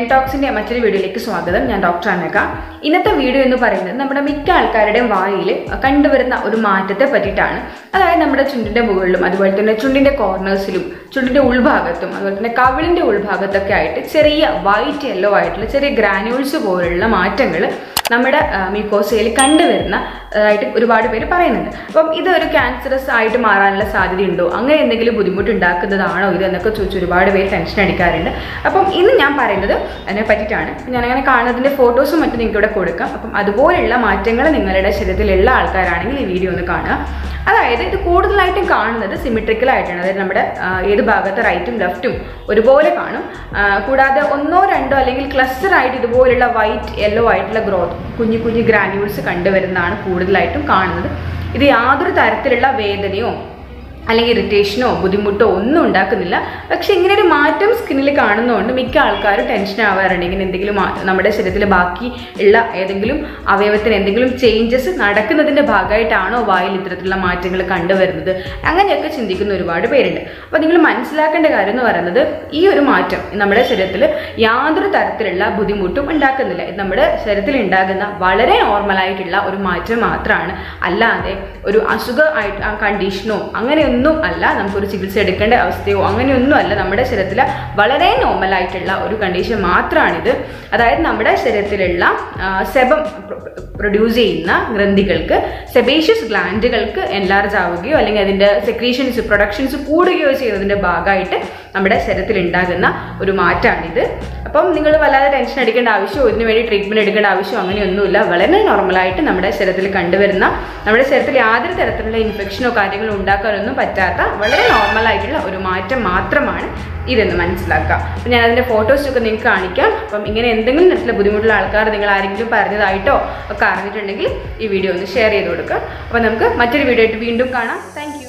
ടോക്സിന്റെ മറ്റൊരു വീഡിയോയിലേക്ക് സ്വാഗതം ഞാൻ ഡോക്ടർ അനക ഇന്നത്തെ വീഡിയോ എന്ന് പറയുന്നത് നമ്മുടെ മിക്ക ആൾക്കാരുടെയും വായിൽ കണ്ടുവരുന്ന ഒരു മാറ്റത്തെ പറ്റിയിട്ടാണ് അതായത് നമ്മുടെ ചുണ്ടിന്റെ മുകളിലും അതുപോലെ തന്നെ ചുണ്ടിന്റെ കോർണേഴ്സിലും ചുണ്ടിന്റെ ഉൾഭാഗത്തും അതുപോലെ തന്നെ കവിളിന്റെ ഉൾഭാഗത്തൊക്കെ ആയിട്ട് ചെറിയ വൈറ്റ് യെല്ലോ ആയിട്ടുള്ള ചെറിയ ഗ്രാനുൾസ് പോലുള്ള മാറ്റങ്ങൾ നമ്മുടെ മീക്കോസയിൽ കണ്ടുവരുന്ന ആയിട്ട് ഒരുപാട് പേര് പറയുന്നുണ്ട് അപ്പം ഇത് ഒരു ക്യാൻസറസ് ആയിട്ട് മാറാനുള്ള സാധ്യതയുണ്ടോ അങ്ങനെ എന്തെങ്കിലും ബുദ്ധിമുട്ട് ഉണ്ടാക്കുന്നതാണോ ഇത് എന്നൊക്കെ ചോദിച്ച് ഒരുപാട് പേര് ടെൻഷൻ അടിക്കാറുണ്ട് അപ്പം ഇന്ന് ഞാൻ പറയുന്നത് അതിനെ പറ്റിയിട്ടാണ് ഞാൻ അങ്ങനെ കാണുന്നതിൻ്റെ ഫോട്ടോസും മറ്റും നിങ്ങൾക്ക് ഇവിടെ കൊടുക്കാം അപ്പം അതുപോലെയുള്ള മാറ്റങ്ങൾ നിങ്ങളുടെ ശരീരത്തിലുള്ള ആൾക്കാരാണെങ്കിൽ ഈ വീഡിയോ ഒന്ന് കാണുക അതായത് ഇത് കൂടുതലായിട്ടും കാണുന്നത് സിമിട്രിക്കൽ ആയിട്ടാണ് അതായത് നമ്മുടെ ആ, ഏത് ഭാഗത്ത് റൈറ്റും ലെഫ്റ്റും ഒരുപോലെ കാണും ആ, കൂടാതെ ഒന്നോ രണ്ടോ അല്ലെങ്കിൽ ക്ലസ്റ്റർ ആയിട്ട് ഇതുപോലുള്ള വൈറ്റ് യെല്ലോ ആയിട്ടുള്ള ഗ്രോത്ത് കുഞ്ഞു കുഞ്ഞു ഗ്രാനുൾസ് കണ്ടുവരുന്നതാണ് കൂടുതലായിട്ടും കാണുന്നത് ഇത് യാതൊരു തരത്തിലുള്ള വേദനയോ അല്ലെങ്കിൽ ഇറിറ്റേഷനോ ബുദ്ധിമുട്ടോ ഒന്നും ഉണ്ടാക്കുന്നില്ല പക്ഷെ ഇങ്ങനെ ഒരു മാറ്റം സ്കിന്നിൽ കാണുന്നതുകൊണ്ട് മിക്ക ആൾക്കാരും ടെൻഷൻ ആവാറുണ്ട് ഇങ്ങനെ എന്തെങ്കിലും മാ- നമ്മുടെ ശരീരത്തിൽ ബാക്കി ഉള്ള ഏതെങ്കിലും അവയവത്തിന് എന്തെങ്കിലും ചേഞ്ചസ് നടക്കുന്നതിൻ്റെ ഭാഗമായിട്ടാണോ വായിൽ ഇത്തരത്തിലുള്ള മാറ്റങ്ങൾ കണ്ടുവരുന്നത് അങ്ങനെയൊക്കെ ചിന്തിക്കുന്ന ഒരുപാട് പേരുണ്ട് അപ്പോൾ നിങ്ങൾ മനസ്സിലാക്കേണ്ട കാര്യം എന്ന് പറയുന്നത് ഈ ഒരു മാറ്റം നമ്മുടെ ശരീരത്തിൽ യാതൊരു തരത്തിലുള്ള ബുദ്ധിമുട്ടും ഉണ്ടാക്കുന്നില്ല ഇത് നമ്മുടെ ശരീരത്തിൽ ഉണ്ടാകുന്ന വളരെ നോർമലായിട്ടുള്ള ഒരു മാറ്റം മാത്രമാണ് അല്ലാതെ ഒരു അസുഖ ആയിട്ട് ആ കണ്ടീഷനോ അങ്ങനെയൊന്നും അല്ല നമുക്കൊരു ചികിത്സ എടുക്കേണ്ട അവസ്ഥയോ അങ്ങനെയൊന്നും അല്ല നമ്മുടെ ശരീരത്തിൽ വളരെ നോർമൽ ആയിട്ടുള്ള ഒരു കണ്ടീഷൻ മാത്രമാണിത് അതായത് നമ്മുടെ ശരീരത്തിലുള്ള ആ, സെബം പ്രൊഡ്യൂസ് ചെയ്യുന്ന ഗ്രന്ഥികൾക്ക് സെബേഷ്യസ് ഗ്ലാൻഡുകൾക്ക് എൻലാർജ് ആവുകയോ അല്ലെങ്കിൽ അതിൻ്റെ സെക്രീഷൻസ് പ്രൊഡക്ഷൻസ് കൂടുകയോ ചെയ്യുന്നതിൻ്റെ ഭാഗമായിട്ട് നമ്മുടെ ശരീരത്തിൽ ഉണ്ടാകുന്ന ഒരു മാറ്റമാണിത് അപ്പം നിങ്ങൾ വല്ലാതെ ടെൻഷൻ അടിക്കേണ്ട ആവശ്യമോ ഇതിനു വേണ്ടി ട്രീറ്റ്മെൻറ്റ് എടുക്കേണ്ട ആവശ്യമോ അങ്ങനെയൊന്നുമില്ല വളരെ നോർമലായിട്ട് നമ്മുടെ ശരീരത്തിൽ കണ്ടുവരുന്ന നമ്മുടെ ശരീരത്തിൽ യാതൊരു തരത്തിലുള്ള ഇൻഫെക്ഷനോ കാര്യങ്ങളോ ഉണ്ടാക്കാനൊന്നും പറ്റാത്ത വളരെ നോർമലായിട്ടുള്ള ഒരു മാറ്റം മാത്രമാണ് ഇതെന്ന് മനസ്സിലാക്കുക അപ്പം ഞാൻ അതിൻ്റെ ഫോട്ടോസൊക്കെ നിങ്ങൾക്ക് കാണിക്കാം അപ്പം ഇങ്ങനെ എന്തെങ്കിലും തരത്തിലുള്ള ബുദ്ധിമുട്ടുള്ള ആൾക്കാർ നിങ്ങൾ ആരെങ്കിലും പറഞ്ഞതായിട്ടോ ഒക്കെ അറിഞ്ഞിട്ടുണ്ടെങ്കിൽ ഈ വീഡിയോ ഒന്ന് ഷെയർ ചെയ്ത് കൊടുക്കുക അപ്പോൾ നമുക്ക് മറ്റൊരു വീഡിയോ ആയിട്ട് വീണ്ടും കാണാം താങ്ക്